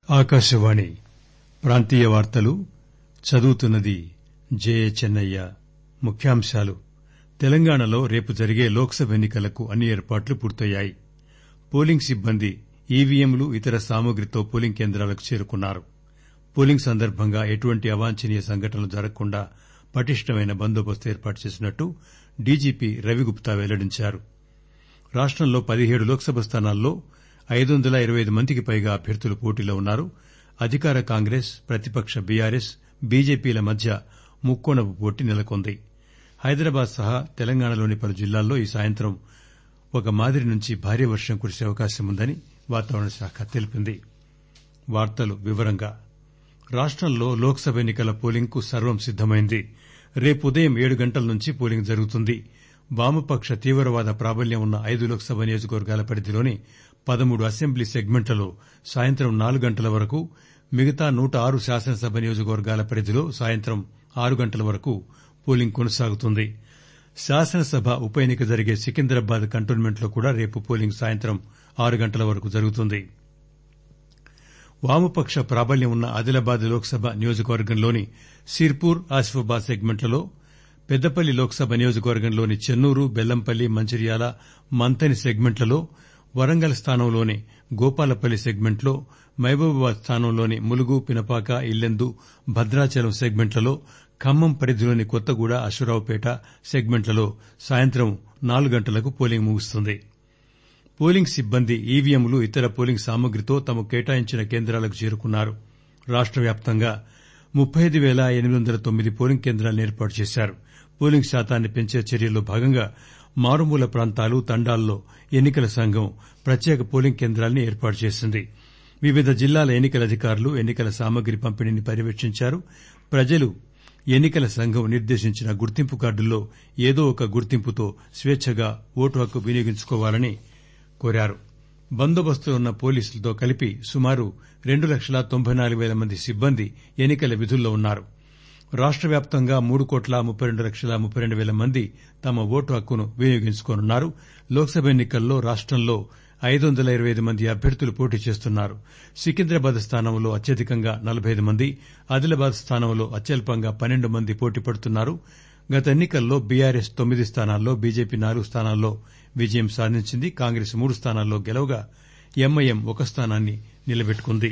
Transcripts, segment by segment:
ఆకాశవాణి ప్రాంతీయ వార్తలు చదువుతున్నది జయ చెన్నయ్య ముఖ్యాంశాలు తెలంగాణలో రేపు జరిగే లోక్ సభ ఎన్ని కలకు అన్ని ఏర్పాట్లు పూర్తయ్యాయి పోలింగ్ సిబ్బంది ఈవీఎంలు ఇతర సామగ్రితో పోలింగ్ కేంద్రాలకు చేరుకున్నారు పోలింగ్ సందర్భంగా ఎటువంటి అవాంఛనీయ సంఘటనలు జరగకుండా పటిష్టమైన బందోబస్తు ఏర్పాటు చేసినట్టు డీజీపీ రవిగుప్తా వెల్లడించారు రాష్టంలో పదిహేడు లోక్ సభ స్థానాల్లో ఐదు వందల ఇరవై ఐదు మందికి పైగా అభ్యర్థులు పోటీలో ఉన్నారు అధికార కాంగ్రెస్ ప్రతిపక్ష బీఆర్ఎస్ బీజేపీల మధ్య ముక్కోణపు పోటీ నెలకొంది హైదరాబాద్ సహా తెలంగాణలోని పలు జిల్లాల్లో ఈ సాయంత్రం ఒక మాదిరి నుంచి భారీ వర్షం కురిసే అవకాశం ఉందని వాతావరణ శాఖ తెలిపింది రాష్టంలో లోక్ సభ ఎన్ని కల పోలింగ్ కు సర్వం సిద్దమైంది రేపు ఉదయం ఏడు గంటల నుంచి పోలింగ్ జరుగుతుంది వామపక్ష తీవ్రవాద ప్రాబల్యం ఉన్న ఐదు లోక్ సభ నియోజకవర్గాల పరిధిలోని పదమూడు అసెంబ్లీ సెగ్మెంట్లలో సాయంత్రం నాలుగు గంటల వరకు మిగతా నూట ఆరు శాసనసభ నియోజకవర్గాల పరిధిలో సాయంత్రం ఆరు గంటల వరకు పోలింగ్ కొనసాగుతుంది శాసనసభ ఉప ఎన్నిక జరిగే సికింద్రాబాద్ కంటోన్మెంట్ లో కూడా రేపు పోలింగ్ సాయంత్రం ఆరు గంటల వరకు జరుగుతుంది వామపక్ష ప్రాబల్యం ఉన్న ఆదిలాబాద్ లోక్ సభ నియోజకవర్గంలోని సిర్పూర్ ఆసిఫాబాద్ సెగ్మెంట్లలో పెద్దపల్లి లోక్ సభ నియోజకవర్గంలోని చెన్నూరు బెల్లంపల్లి మంచిర్యాల మంథని సెగ్మెంట్లలో వరంగల్ స్థానంలోని గోపాలపల్లి సెగ్మెంట్లో మహబూబాబాద్ స్థానంలోని ములుగు పినపాక ఇల్లెందు భద్రాచలం సెగ్మెంట్లలో ఖమ్మం పరిధిలోని కొత్తగూడ అశ్వారావుపేట సెగ్మెంట్లలో సాయంత్రం నాలుగు గంటలకు పోలింగ్ ముగుస్తుంది పోలింగ్ సిబ్బంది ఈవీఎంలు ఇతర పోలింగ్ సామగ్రితో తమకు కేటాయించిన కేంద్రాలకు చేరుకున్నారు రాష్ట వ్యాప్తంగా ముప్పై ఐదు పేల ఎనిమిది వందల తొమ్మిది పోలింగ్ కేంద్రాలను ఏర్పాటు చేశారు పోలింగ్ శాతాన్ని పెంచే చర్యల్లో భాగంగా మారుమూల ప్రాంతాలు తండాల్లో ఎన్ని కల సంఘం ప్రత్యేక పోలింగ్ కేంద్రాల్ని ఏర్పాటు చేసింది వివిధ జిల్లాల ఎన్ని కల అధికారులు ఎన్ని కల సామగ్రి పంపిణీని పర్యవేక్షించారు ప్రజలు ఎన్ని కల సంఘం నిర్దేశించిన గుర్తింపు కార్డుల్లో ఏదో ఒక గుర్తింపుతో స్వేచ్చగా ఓటు హక్కు వినియోగించుకోవాలని కోరారు బందోబస్తులో ఉన్న పోలీసులతో కలిపి సుమారు రెండు లక్షల తొంభై నాలుగు పేల మంది సిబ్బంది ఎన్ని కల విధుల్లో ఉన్నారు రాష్ట వ్యాప్తంగా మూడు కోట్ల ముప్పై రెండు లక్షల ముప్పై రెండు పేల మంది తమ ఓటు హక్కును వినియోగించుకోనున్నారు లోక్ సభ ఎన్ని కల్లో రాష్టంలో ఐదు వందల ఇరవై ఐదు మంది అభ్యర్థులు పోటీ చేస్తున్నారు సికింద్రాబాద్ స్థానంలో అత్యధికంగా నలబై ఐదు మంది ఆదిలాబాద్ స్థానంలో అత్యల్పంగా పన్నెండు మంది పోటీ పడుతున్నారు గత ఎన్ని కల్లో బీఆర్ఎస్ తొమ్మిది స్థానాల్లో బీజేపీ నాలుగు స్థానాల్లో విజయం సాధించింది కాంగ్రెస్ మూడు స్థానాల్లో గెలవగా ఎంఐఎం ఒక స్థానాన్ని నిలబెట్టుకుంది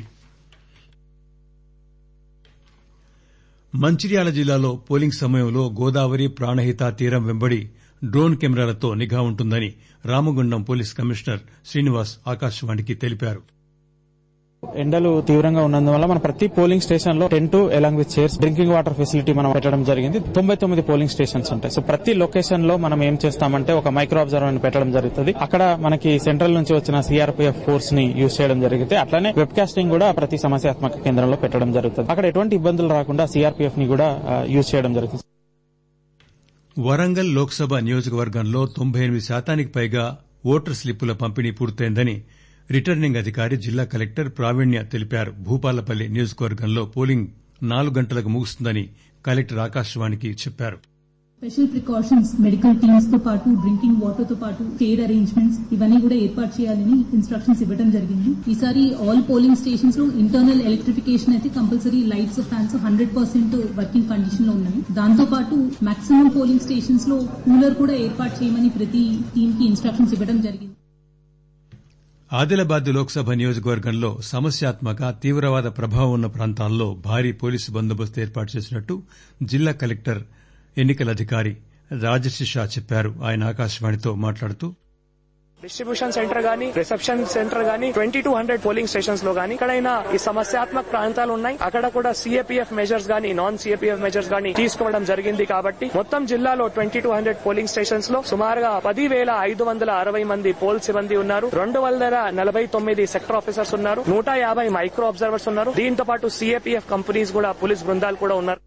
మంచిర్యాల జిల్లాలో పోలింగ్ సమయంలో గోదావరి ప్రాణహిత తీరం వెంబడి డ్రోన్ కెమెరాలతో నిఘా ఉంటుందని రామగుండం పోలీస్ కమిషనర్ శ్రీనివాస్ ఆకాశవాణికి తెలిపారు ఎండలు తీవ్రంగా ఉన్నందువల్ల మన ప్రతి పోలింగ్ స్టేషన్ లో tent along with chairs drinking water facility మనం పెట్టడం జరిగింది తొంభై తొమ్మిది పోలింగ్ స్టేషన్స్ ఉంటాయి సో ప్రతి లొకేషన్ లో మనం ఏం చేస్తామంటే ఒక మైక్రో అబ్జర్వర్ పెట్టడం జరుగుతుంది అక్కడ మనకి సెంట్రల్ నుంచి వచ్చిన సిఆర్పీఎఫ్ ఫోర్స్ ని యూజ్ చేయడం జరిగింది అట్లానే వెబ్ కాస్టింగ్ కూడా ప్రతి సమస్యాత్మక కేంద్రంలో పెట్టడం జరుగుతుంది అక్కడ ఎటువంటి ఇబ్బందులు రాకుండా సిఆర్పీఎఫ్ ని కూడా యూజ్ చేయడం జరుగుతుంది వరంగల్ లోక్సభ నియోజకవర్గంలో తొంభై ఎనిమిది శాతానికి పైగా ఓటర్ స్లిప్పుల పంపిణీ పూర్తయిందని రిటర్నింగ్ అధికారి జిల్లా కలెక్టర్ ప్రావీణ్య తెలిపారు భూపాలపల్లి నియోజకవర్గంలో పోలింగ్ నాలుగు గంటలకు ముగుస్తుందని కలెక్టర్ ఆకాశవాణికి చెప్పారు స్పెషల్ ప్రికాషన్స్ మెడికల్ టీమ్స్ తో పాటు డ్రింకింగ్ వాటర్ తో పాటు చైర్ అరేంజ్మెంట్స్ ఇవన్నీ కూడా ఏర్పాటు చేయాలని ఇన్స్ట్రక్షన్స్ ఇవ్వడం జరిగింది ఈసారి ఆల్ పోలింగ్ స్టేషన్స్ లో ఇంటర్నల్ ఎలక్ట్రిఫికేషన్ అయితే compulsory lights fans hundred percent working condition లో ఉన్నాయి దాంతో పాటు మాక్సిమం పోలింగ్ స్టేషన్స్ లో కూలర్ కూడా ఏర్పాటు చేయమని ప్రతి టీమ్ కి ఇన్స్ట్రక్షన్స్ ఇవ్వడం జరిగింది ఆదిలాబాద్ లోక్సభ నియోజకవర్గంలో సమస్యాత్మక తీవ్రవాద ప్రభావం ఉన్న ప్రాంతాల్లో భారీ పోలీసు బందోబస్తు ఏర్పాటు చేసినట్టు జిల్లా కలెక్టర్ ఎన్నికల అధికారి రాజర్షి షా చెప్పారు ఆయన ఆకాశవాణితో మాట్లాడుతూ డిస్ట్రిబ్యూషన్ సెంటర్ గానీ రిసెప్షన్ సెంటర్ గానీ twenty two hundred polling stations లో గానీ ఎక్కడైనా ఈ సమస్యాత్మక ప్రాంతాలు ఉన్నాయి అక్కడ కూడా సిఏపీఎఫ్ మెజర్స్ గానీ నాన్ సిఏపీఎఫ్ మెజర్స్ గానీ తీసుకోవడం జరిగింది కాబట్టి మొత్తం జిల్లాలో twenty two hundred polling stations లో సుమారుగా పది వేల ఐదు వందల అరవై మంది పోల్ సిబ్బంది ఉన్నారు రెండు వందల నలభై తొమ్మిది సెక్టర్ ఆఫీసర్స్ ఉన్నారు నూట యాభై మైక్రో అబ్జర్వర్స్ ఉన్నారు దీంతో పాటు సిఏపీఎఫ్ కంపెనీస్ కూడా పోలీస్ బృందాలు కూడా ఉన్నారు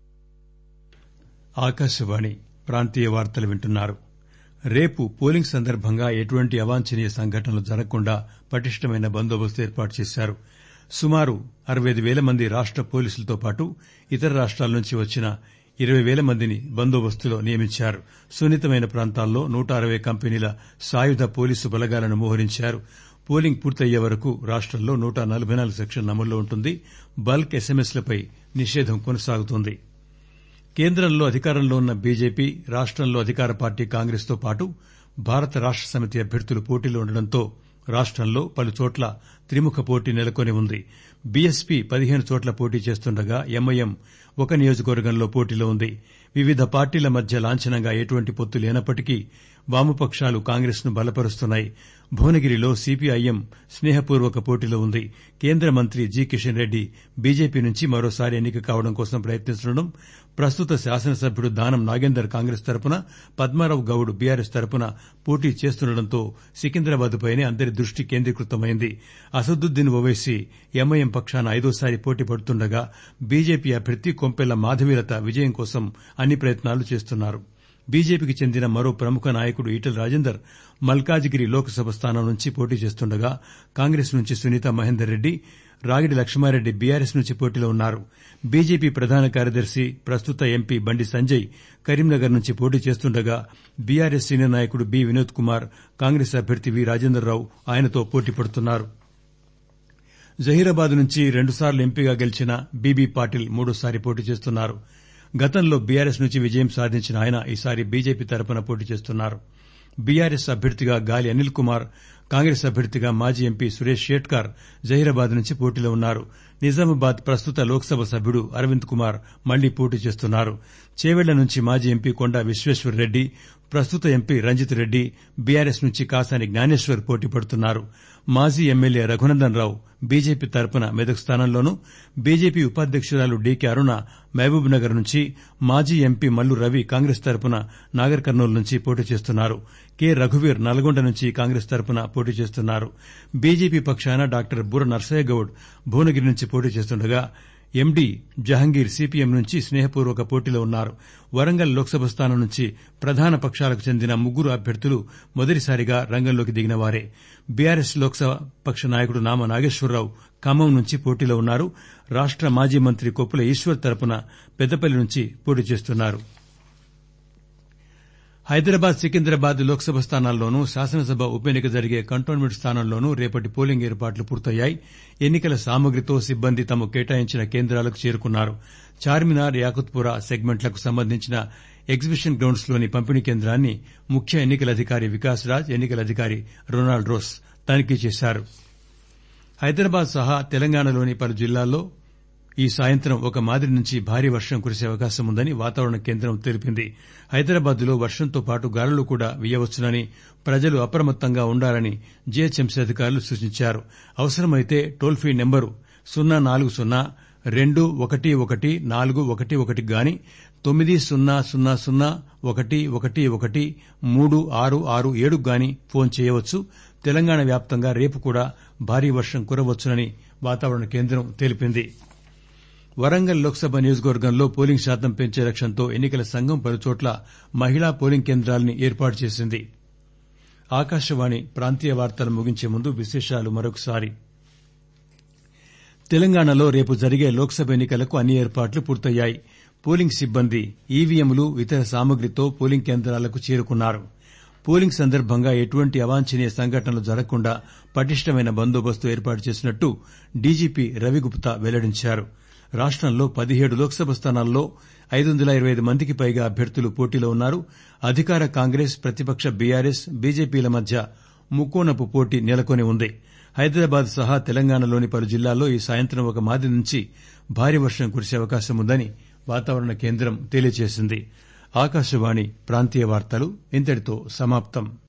ఆకాశవాణి ప్రాంతీయ వార్తలు వింటున్నారు రేపు పోలింగ్ సందర్భంగా ఎటువంటి అవాంఛనీయ సంఘటనలు జరగకుండా పటిష్టమైన బందోబస్తు ఏర్పాటు చేశారు సుమారు అరవై ఐదు పేల మంది రాష్ట పోలీసులతో పాటు ఇతర రాష్టాల నుంచి వచ్చిన ఇరవై పేల మందిని బందోబస్తులో నియమించారు సున్నితమైన ప్రాంతాల్లో నూట అరవై కంపెనీల సాయుధ పోలీసు బలగాలను మోహరించారు పోలింగ్ పూర్తయ్యే వరకు రాష్టంలో నూట నలబై నాలుగు సెక్షన్ అమల్లో ఉంటుంది బల్క్ ఎస్ఎంఎస్లపై నిషేధం కొనసాగుతోంది కేంద్రంలో అధికారంలో ఉన్న బీజేపీ రాష్టంలో అధికార పార్టీ కాంగ్రెస్ తో పాటు భారత రాష్ట సమితి అభ్యర్థులు పోటీలో ఉండడంతో రాష్టంలో పలుచోట్ల త్రిముఖ పోటీ నెలకొని ఉంది బీఎస్పీ పదిహేను చోట్ల పోటీ చేస్తుండగా ఎంఐఎం ఒక నియోజకవర్గంలో పోటీలో ఉంది వివిధ పార్టీల మధ్య లాంఛనంగా ఎటువంటి పొత్తు లేనప్పటికీ వామపక్షాలు కాంగ్రెస్ ను బలపరుస్తున్నాయి భువనగిరిలో సీపీఐఎం స్నేహపూర్వక పోటీలో ఉంది కేంద్ర మంత్రి జి కిషన్ రెడ్డి బీజేపీ నుంచి మరోసారి ఎన్నిక కావడం కోసం ప్రయత్నిస్తుండడం ప్రస్తుత శాసనసభ్యుడు దానం నాగేందర్ కాంగ్రెస్ తరపున పద్మారావు గౌడ్ బీఆర్ఎస్ తరపున పోటీ చేస్తుండటంతో సికింద్రాబాద్ పైనే అందరి దృష్టి కేంద్రీకృతమైంది అసదుద్దీన్ ఓవైసీ ఎంఐఎం పక్షాన ఐదోసారి పోటీ పడుతుండగా బీజేపీ అభ్యర్థి కొంపెల్ల మాధవీలత విజయం కోసం అన్ని ప్రయత్నాలు చేస్తున్నారు బీజేపీకి చెందిన మరో ప్రముఖ నాయకుడు ఈటెల రాజేందర్ మల్కాజిగిరి లోక్సభ స్థానం నుంచి పోటీ చేస్తుండగా కాంగ్రెస్ నుంచి సునీతా మహేందర్ రెడ్డి రాగిడి లక్ష్మారెడ్డి బీఆర్ఎస్ నుంచి పోటీలో ఉన్నారు బీజేపీ ప్రధాన కార్యదర్శి ప్రస్తుత ఎంపీ బండి సంజయ్ కరీంనగర్ నుంచి పోటీ చేస్తుండగా బీఆర్ఎస్ సీనియర్ నాయకుడు బి వినోద్ కుమార్ కాంగ్రెస్ అభ్యర్థి వి రాజేందర్రావు ఆయనతో పోటీ పడుతున్నారు జహీరాబాద్ నుంచి రెండుసార్లు ఎంపీగా గెలిచిన బీబీ పాటిల్ మూడోసారి పోటీ చేస్తున్నారు గతంలో బీఆర్ఎస్ నుంచి విజయం సాధించిన ఆయన ఈసారి బీజేపీ తరపున పోటీ చేస్తున్నారు బీఆర్ఎస్ అభ్యర్థిగా గాలి అనిల్ కుమార్ కాంగ్రెస్ అభ్యర్థిగా మాజీ ఎంపీ సురేష్ షేట్కార్ జహీరాబాద్ నుంచి పోటీలో ఉన్నారు నిజామాబాద్ ప్రస్తుత లోక్సభ సభ్యుడు అరవింద్ కుమార్ మళ్లీ పోటీ చేస్తున్నారు చేవెళ్ల నుంచి మాజీ ఎంపీ కొండా విశ్వేశ్వర్రెడ్డి ప్రస్తుత ఎంపీ రంజిత్ రెడ్డి బీఆర్ఎస్ నుంచి కాసాని జ్ఞానేశ్వర్ పోటీ పడుతున్నారు మాజీ ఎమ్మెల్యే రఘునందన్ రావు బీజేపీ తరపున మెదక్ స్థానంలోనూ బీజేపీ ఉపాధ్యకురాలు డీకే అరుణ మహబూబ్ నగర్ నుంచి మాజీ ఎంపీ మల్లు రవి కాంగ్రెస్ తరపున నాగర్ కర్నూలు నుంచి పోటీ చేస్తున్నారు కె రఘువీర్ నల్గొండ నుంచి కాంగ్రెస్ తరపున పోటీ చేస్తున్నారు బీజేపీ పక్షాన డాక్టర్ బుర్ర నర్సయ్య గౌడ్ భువనగిరి నుంచి పోటీ చేస్తుండగా ఎండీ జహంగీర్ సీపీఎం నుంచి స్నేహపూర్వక పోటీలో ఉన్నారు వరంగల్ లోక్సభ స్థానం నుంచి ప్రధాన పక్షాలకు చెందిన ముగ్గురు అభ్యర్థులు మొదటిసారిగా రంగంలోకి దిగినవారే బీఆర్ఎస్ లోక్సభ పక్ష నాయకుడు నామ నాగేశ్వరరావు ఖమ్మం నుంచి పోటీలో ఉన్నారు రాష్ట మాజీ మంత్రి కొప్పుల ఈశ్వర్ తరపున పెద్దపల్లి నుంచి పోటీ చేస్తున్నారు హైదరాబాద్ సికింద్రాబాద్ లోక్సభ స్థానాల్లోనూ శాసనసభ ఉప ఎన్నిక జరిగే కంటోన్మెంట్ స్థానంలోనూ రేపటి పోలింగ్ ఏర్పాట్లు పూర్తయ్యాయి ఎన్నికల సామగ్రితో సిబ్బంది తమ కేటాయించిన కేంద్రాలకు చేరుకున్నారు చార్మినార్ యాకుత్పురా సెగ్మెంట్లకు సంబంధించిన ఎగ్జిబిషన్ గ్రౌండ్స్ లోని పంపిణీ కేంద్రాన్ని ముఖ్య ఎన్నికల అధికారి వికాస్ రాజ్ ఎన్నికల అధికారి రొనాల్డ్ రోస్ తనిఖీ చేశారు హైదరాబాద్ సహా తెలంగాణలోని పలు జిల్లాల్లో ఈ సాయంత్రం ఒక మాదిరి నుంచి భారీ వర్షం కురిసే అవకాశం ఉందని వాతావరణ కేంద్రం తెలిపింది హైదరాబాద్ లో వర్షంతో పాటు గాలులు కూడా వీయవచ్చునని ప్రజలు అప్రమత్తంగా ఉండాలని జీహెచ్ఎంసీ అధికారులు సూచించారు అవసరమైతే టోల్ ఫ్రీ నెంబరు సున్నా నాలుగు సున్నా రెండు ఒకటి ఒకటి నాలుగు ఒకటి ఒకటి గాని తొమ్మిది సున్నా సున్నా సున్నా ఒకటి ఒకటి ఒకటి మూడు ఆరు ఆరు ఏడు గాని ఫోన్ చేయవచ్చు తెలంగాణ వ్యాప్తంగా రేపు కూడా భారీ వర్షం కురవచ్చునని వాతావరణ కేంద్రం తెలిపింది వరంగల్ లోక్సభ నియోజకవర్గంలో పోలింగ్ శాతం పెంచే లక్ష్యంతో ఎన్నికల సంఘం పలుచోట్ల మహిళా పోలింగ్ కేంద్రాల్ని ఏర్పాటు చేసింది ఆకాశవాణి ప్రాంతీయ వార్తలు ముగించే ముందు విశేషాలు మరొకసారి తెలంగాణలో రేపు జరిగే లోక్సభ ఎన్నికలకు అన్ని ఏర్పాట్లు పూర్తయ్యాయి పోలింగ్ సిబ్బంది ఈవీఎంలు ఇతర సామగ్రితో పోలింగ్ కేంద్రాలకు చేరుకున్నారు పోలింగ్ సందర్భంగా ఎటువంటి అవాంఛనీయ సంఘటనలు జరగకుండా పటిష్టమైన బందోబస్తు ఏర్పాటు చేసినట్టు డీజీపీ రవిగుప్తా వెల్లడించారు రాష్టంలో పదిహేడు లోక్సభ స్థానాల్లో ఐదు వందల ఇరవై ఐదు మందికి పైగా అభ్యర్థులు పోటీలో ఉన్నారు అధికార కాంగ్రెస్ ప్రతిపక్ష బీఆర్ఎస్ బీజేపీల మధ్య ముక్కోనపు పోటీ నెలకొని ఉంది హైదరాబాద్ సహా తెలంగాణలోని పలు జిల్లాల్లో ఈ సాయంత్రం ఒక మాదిరి నుంచి భారీ వర్షం కురిసే అవకాశం ఉందని వాతావరణ కేంద్రం తెలియజేసింది ఆకాశవాణి ప్రాంతీయ వార్తలు ఇంతటితో సమాప్తం